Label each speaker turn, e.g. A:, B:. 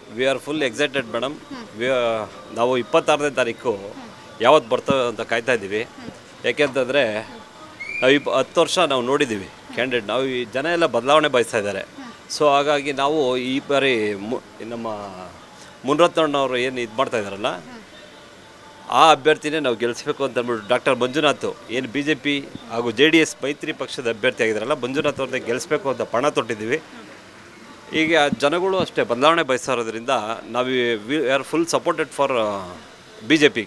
A: V are full excited madam ನಾವು ಇಪ್ಪತ್ತಾರನೇ ತಾರೀಕು ಯಾವತ್ತು ಬರ್ತವೆ ಅಂತ ಕಾಯ್ತಾ ಇದ್ದೀವಿ ಯಾಕೆಂತಂದರೆ ನಾವು ಇಪ್ಪ ಹತ್ತು ವರ್ಷ ನಾವು ನೋಡಿದ್ದೀವಿ ಕ್ಯಾಂಡಿಡೇಟ್ ನಾವು ಈ ಜನ ಎಲ್ಲ ಬದಲಾವಣೆ ಬಯಸ್ತಾ ಇದ್ದಾರೆ ಸೊ ಹಾಗಾಗಿ ನಾವು ಈ ಬಾರಿ ಮು ನಮ್ಮ ಮುನ್ರತ್ನಣ್ಣವರು ಏನು ಇದು ಮಾಡ್ತಾ ಇದ್ದಾರಲ್ಲ ಆ ಅಭ್ಯರ್ಥಿನೇ ನಾವು ಗೆಲ್ಲಿಸ್ಬೇಕು ಅಂತ ಅಂದ್ಬಿಟ್ಟು ಡಾಕ್ಟರ್ ಮಂಜುನಾಥ್ ಏನು ಬಿ ಜೆ ಪಿ ಹಾಗೂ ಜೆ ಡಿ ಎಸ್ ಮೈತ್ರಿ ಪಕ್ಷದ ಅಭ್ಯರ್ಥಿ ಆಗಿದ್ದಾರಲ್ಲ ಮಂಜುನಾಥ್ ಅವ್ರನ್ನೇ ಗೆಲ್ಲಿಸ್ಬೇಕು ಅಂತ ಪಣ ತೊಟ್ಟಿದ್ದೀವಿ ಈಗ ಜನಗಳು ಅಷ್ಟೇ ಬದಲಾವಣೆ ಬಯಸ್ತಾ ಇರೋದ್ರಿಂದ ನಾವು we are full supported for B J P